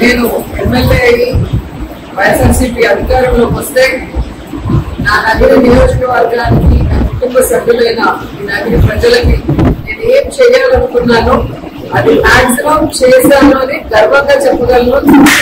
నేను ఎమ్మెల్యే అయ్యి వైఎస్ఆర్సీపీ అధికారంలోకి వస్తే నా నగర నియోజకవర్గానికి నా కుటుంబ సభ్యులైన ఈ నగర ప్రజలకి నేను ఏం చేయాలనుకున్నానో అది మాక్సిమం చేశాను అని గర్వంగా చెప్పగలను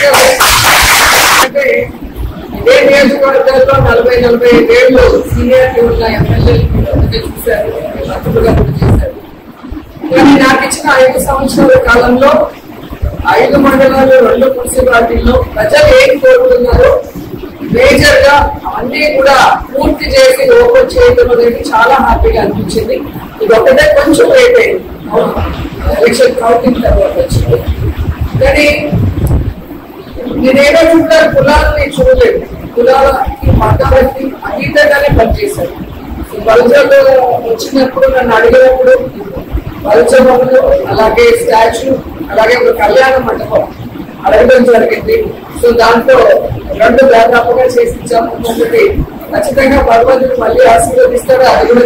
అంటే ఇదే నియోజకవర్గాల్లో నలభై నలభై ఐదేళ్ళు సీనియారిటీ ఉన్న ఎమ్మెల్యేలు చూశారు మంత్రులుగా కూడా చేశారు కానీ నాకు ఇచ్చిన ఐదు సంవత్సరాల కాలంలో ఐదు మండలాలు రెండు మున్సిపాలిటీల్లో ప్రజలు ఏం కోరుతున్నారు మేజర్ గా అన్ని కూడా పూర్తి చేసి ఓపెన్ చేయడం అనేది చాలా హ్యాపీగా అనిపించింది ఇది ఒకటే కొంచెం లేట్ అయింది ఎలక్షన్ కౌంటింగ్ తర్వాత వచ్చింది కానీ నేనేమో చూడాలి కులాలని చూడలేదు కులాలకి మతాలకి అతీతంగానే పనిచేశాను బల్జాలు వచ్చినప్పుడు నన్ను అడిగినప్పుడు బల్జములు అలాగే స్టాచ్యూ అలాగే ఒక కళ్యాణ మండపం అడగడం జరిగింది సో దాంట్లో రెండు దాదాపుగా చేసి ఇచ్చాము ఒకటి ఖచ్చితంగా భగవంతుడు మళ్ళీ ఆశీర్వదిస్తాడు అది కూడా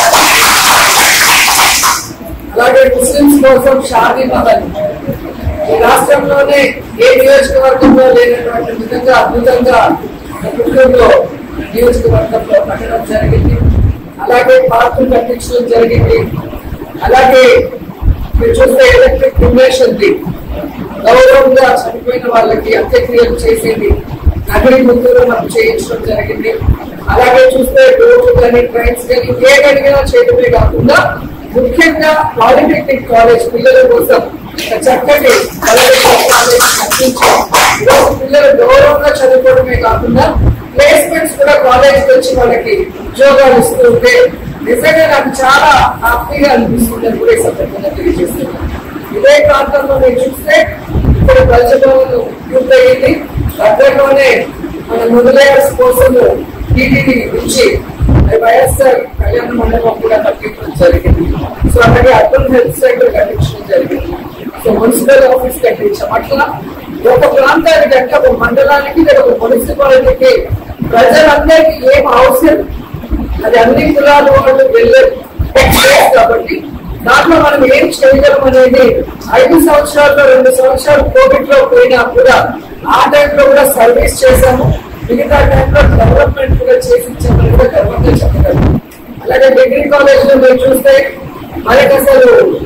అలాగే ముస్లింస్ కోసం షాదీ మహల్ ఈ రాష్ట్రంలోనే ఏ నియోజకవర్గంలో లేనటువంటి విధంగా అద్భుతంగా పుత్తూరులో నియోజకవర్గంలో కట్టడం జరిగింది అలాగే పార్కులు కట్టించడం జరిగింది అలాగే మీరు చూస్తే ఎలక్ట్రిక్ క్రిమినేషన్ ది గౌరవంగా చనిపోయిన వాళ్ళకి అంత్యక్రియలు చేసేది నగరి ముద్దులు మనం చేయించడం జరిగింది అలాగే చూస్తే రోడ్లు కానీ ట్రైన్స్ కానీ ఏ అడిగినా చేయడమే కాకుండా ముఖ్యంగా పాలిటెక్నిక్ కాలేజ్ పిల్లల కోసం ఒక చక్కటి పాలిటెక్నిక్ కాలేజ్ కట్టించి ఈరోజు పిల్లలు గౌరవంగా చదువుకోవడమే కాకుండా ప్లేస్మెంట్స్ కూడా కాలేజ్ వచ్చి వాళ్ళకి ఉద్యోగాలు ఇస్తూ ఉంటే నిజంగా నాకు చాలా హ్యాపీగా అనిపిస్తుంది అని కూడా ఈ సందర్భంగా తెలియజేస్తున్నాను ఇదే ప్రాంతంలో మీరు చూస్తే ఇప్పుడు ప్రజభవన్ పూర్తయింది దగ్గరలోనే మన మొదలయ్యార్స్ కోసం టీటీడీ నుంచి వైఎస్ఆర్ కళ్యాణ మండపం కూడా కట్టించడం జరిగింది సో అలాగే అర్బన్ హెల్త్ సెంటర్ కట్టించడం జరిగింది సో మున్సిపల్ ఆఫీస్ కట్టించాం అట్లా ఒక ప్రాంతానికి అంటే ఒక మండలానికి లేదా ఒక మున్సిపాలిటీకి ప్రజలందరికీ ఏం అవసరం అది అన్ని కులాల వాళ్ళు వెళ్ళే place కాబట్టి దాంట్లో మనం ఏం చేయగలం అనేది ఐదు సంవత్సరాల్లో రెండు సంవత్సరాలు కోవిడ్ లో పోయినా కూడా ఆ టైంలో కూడా సర్వీస్ చేశాము మిగతా టైంలో డెవలప్మెంట్ కూడా చేసి ఇచ్చామని కూడా గర్వంగా చెప్పగలం అలాగే డిగ్రీ కాలేజ్ లో మీరు చూస్తే మనకి అసలు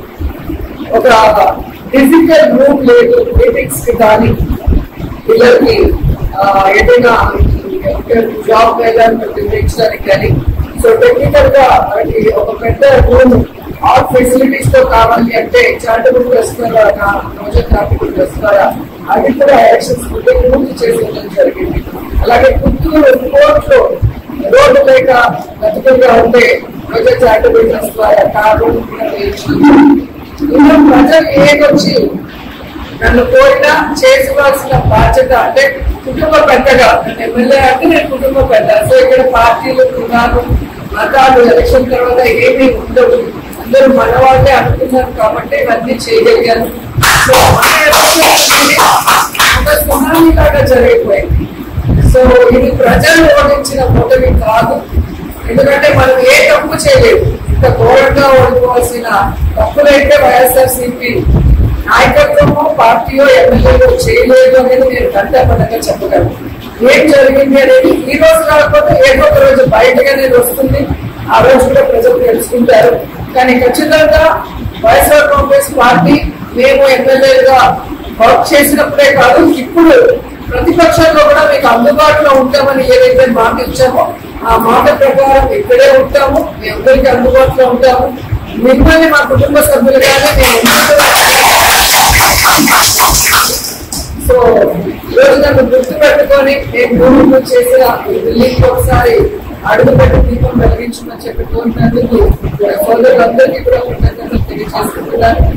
ఒక ఫిజికల్ రూమ్ లేదు మీటింగ్స్ కి కానీ పిల్లలకి ఆ, ఏదైనా జాబ్ వేయడానికి నిర్ణయించడానికి కానీ సో టెక్నికల్ గా మనకి ఒక పెద్ద రూమ్ ఆల్ ఫెసిలిటీస్ తో కావాలి అంటే చారిటబుల్ ట్రస్ట్ ద్వారా రోజు చారిటబుల్ ట్రస్ట్ ద్వారా అది కూడా ఎలక్షన్స్ ముందే పూర్తి చేసేయడం జరిగింది అలాగే పుత్తూరు కోర్ట్ లో రోడ్డు లేక బతుకుగా ఉంటే రోజు చారిటబుల్ ట్రస్ట్ ద్వారా కార్ రోడ్డు కూడా వేయించడం ఇంకా ప్రజలు ఏదొచ్చి నన్ను కోరినా చేసుకోవాల్సిన బాధ్యత అంటే కుటుంబ పెద్దగా నేను ఎమ్మెల్యే అంటే నేను కుటుంబ పెద్ద సో ఇక్కడ పార్టీలు కులాలు మతాలు ఎలక్షన్ తర్వాత ఏమీ ఉండవు అందరూ మన వాళ్ళే అనుకున్నారు కాబట్టి ఇవన్నీ చేయగలిగాను సో మన ఎలక్షన్ అనేది ఒక సునామీ లాగా జరిగిపోయింది సో ఇది ప్రజలు ఓడించిన ఓటమి కాదు ఎందుకంటే మనం ఏ తప్పు చేయలేదు ఇంత ఘోరంగా ఓడిపోవాల్సిన తప్పులైతే వైఎస్ఆర్సీపీ నాయకత్వము పార్టీయో ఎమ్మెల్యేలో చేయలేదు అనేది నేను గంటపదంగా చెప్పగలను ఏం జరిగింది అనేది ఈ రోజు కాకపోతే ఏదో ఒక రోజు బయటగా అనేది వస్తుంది ఆ రోజు కూడా ప్రజలు తెలుసుకుంటారు కానీ ఖచ్చితంగా వైఎస్ఆర్ కాంగ్రెస్ పార్టీ మేము ఎమ్మెల్యేలుగా వర్క్ చేసినప్పుడే కాదు ఇప్పుడు ప్రతిపక్షంలో కూడా మీకు అందుబాటులో ఉంటామని ఏదైతే మాట ఇచ్చామో ఆ మాట ప్రకారం ఇక్కడే ఉంటాము మీ అందరికీ అందుబాటులో ఉంటాము మిమ్మల్ని మా కుటుంబ సభ్యులుగానే మేము సో ఈరోజు నన్ను గుర్తు పెట్టుకొని నేను భూమి చేసిన ఈ బిల్డింగ్ ఒకసారి అడుగు పెట్టి దీపం వెలిగించమని చెప్పి కోరినందుకు సోదరులందరికీ కూడా కృతజ్ఞతలు తెలియజేసుకుంటున్నాను